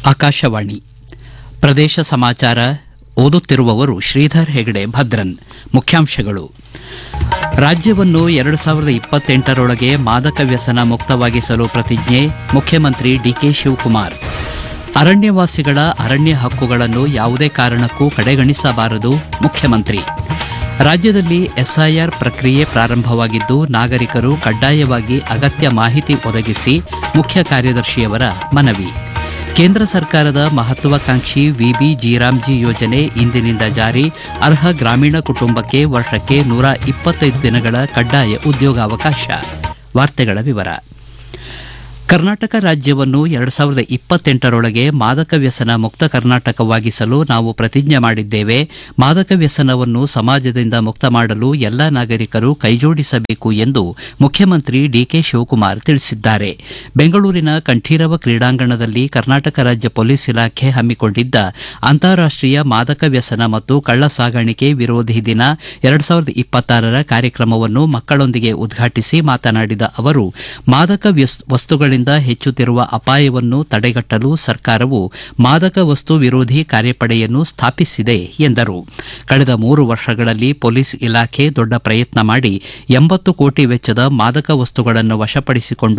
ಆಕಾಶವಾಣಿ ಪ್ರದೇಶ ಸಮಾಚಾರ ಓದುತ್ತಿರುವವರು ಶ್ರೀಧರ್ ಹೆಗಡೆ ಭದ್ರನ್ ಮುಖ್ಯಾಂಶಗಳು ರಾಜ್ಯವನ್ನು ಎರಡು ಸಾವಿರದ ಇಪ್ಪತ್ತೆಂಟರೊಳಗೆ ಮಾದಕ ವ್ಯಸನ ಮುಕ್ತವಾಗಿಸಲು ಪ್ರತಿಜ್ಞೆ ಮುಖ್ಯಮಂತ್ರಿ ಡಿಕೆ ಶಿವಕುಮಾರ್ ಅರಣ್ಯವಾಸಿಗಳ ಅರಣ್ಯ ಹಕ್ಕುಗಳನ್ನು ಯಾವುದೇ ಕಾರಣಕ್ಕೂ ಕಡೆಗಣಿಸಬಾರದು ಮುಖ್ಯಮಂತ್ರಿ ರಾಜ್ಯದಲ್ಲಿ ಎಸ್ಐಆರ್ ಪ್ರಕ್ರಿಯೆ ಪ್ರಾರಂಭವಾಗಿದ್ದು ನಾಗರಿಕರು ಕಡ್ಡಾಯವಾಗಿ ಅಗತ್ಯ ಮಾಹಿತಿ ಒದಗಿಸಿ ಮುಖ್ಯ ಕಾರ್ಯದರ್ಶಿಯವರ ಮನವಿ ಕೇಂದ್ರ ಸರ್ಕಾರದ ಮಹತ್ವಾಕಾಂಕ್ಷಿ ವಿಬಿ ಜೀರಾಮ್ಜಿ ಯೋಜನೆ ಇಂದಿನಿಂದ ಜಾರಿ ಅರ್ಹ ಗ್ರಾಮೀಣ ಕುಟುಂಬಕ್ಕೆ ವರ್ಷಕ್ಕೆ ನೂರ ಇಪ್ಪತ್ತೈದು ದಿನಗಳ ಕಡ್ಡಾಯ ಉದ್ಯೋಗಾವಕಾಶ ವಾರ್ತೆಗಳ ವಿವರ ಕರ್ನಾಟಕ ರಾಜ್ಯವನ್ನು ಎರಡು ಸಾವಿರದ ಇಪ್ಪತ್ತೆಂಟರೊಳಗೆ ಮಾದಕ ವ್ಯಸನ ಮುಕ್ತ ಕರ್ನಾಟಕವಾಗಿಸಲು ನಾವು ಪ್ರತಿಜ್ಞೆ ಮಾಡಿದ್ದೇವೆ ಮಾದಕ ವ್ಯಸನವನ್ನು ಸಮಾಜದಿಂದ ಮುಕ್ತ ಮಾಡಲು ಎಲ್ಲ ನಾಗರಿಕರು ಕೈಜೋಡಿಸಬೇಕು ಎಂದು ಮುಖ್ಯಮಂತ್ರಿ ಡಿಕೆ ಶಿವಕುಮಾರ್ ತಿಳಿಸಿದ್ದಾರೆ ಬೆಂಗಳೂರಿನ ಕಂಠೀರವ ಕ್ರೀಡಾಂಗಣದಲ್ಲಿ ಕರ್ನಾಟಕ ರಾಜ್ಯ ಪೊಲೀಸ್ ಇಲಾಖೆ ಹಮ್ಮಿಕೊಂಡಿದ್ದ ಅಂತಾರಾಷ್ಟೀಯ ಮಾದಕ ವ್ಯಸನ ಮತ್ತು ಕಳ್ಳ ಸಾಗಾಣಿಕೆ ವಿರೋಧಿ ದಿನ ಎರಡು ಸಾವಿರದ ಇಪ್ಪತ್ತಾರರ ಕಾರ್ಯಕ್ರಮವನ್ನು ಮಕ್ಕಳೊಂದಿಗೆ ಉದ್ಘಾಟಿಸಿ ಮಾತನಾಡಿದ ಅವರು ಮಾದಕ ವಸ್ತುಗಳಿಂದ ಹೆಚ್ಚುತ್ತಿರುವ ಅಪಾಯವನ್ನು ತಡೆಗಟ್ಟಲು ಸರ್ಕಾರವು ಮಾದಕ ವಸ್ತು ವಿರೋಧಿ ಕಾರ್ಯಪಡೆಯನ್ನು ಸ್ಥಾಪಿಸಿದೆ ಎಂದರು ಕಳೆದ ಮೂರು ವರ್ಷಗಳಲ್ಲಿ ಪೊಲೀಸ್ ಇಲಾಖೆ ದೊಡ್ಡ ಪ್ರಯತ್ನ ಮಾಡಿ ಎಂಬತ್ತು ಕೋಟಿ ವೆಚ್ಚದ ಮಾದಕ ವಸ್ತುಗಳನ್ನು ವಶಪಡಿಸಿಕೊಂಡು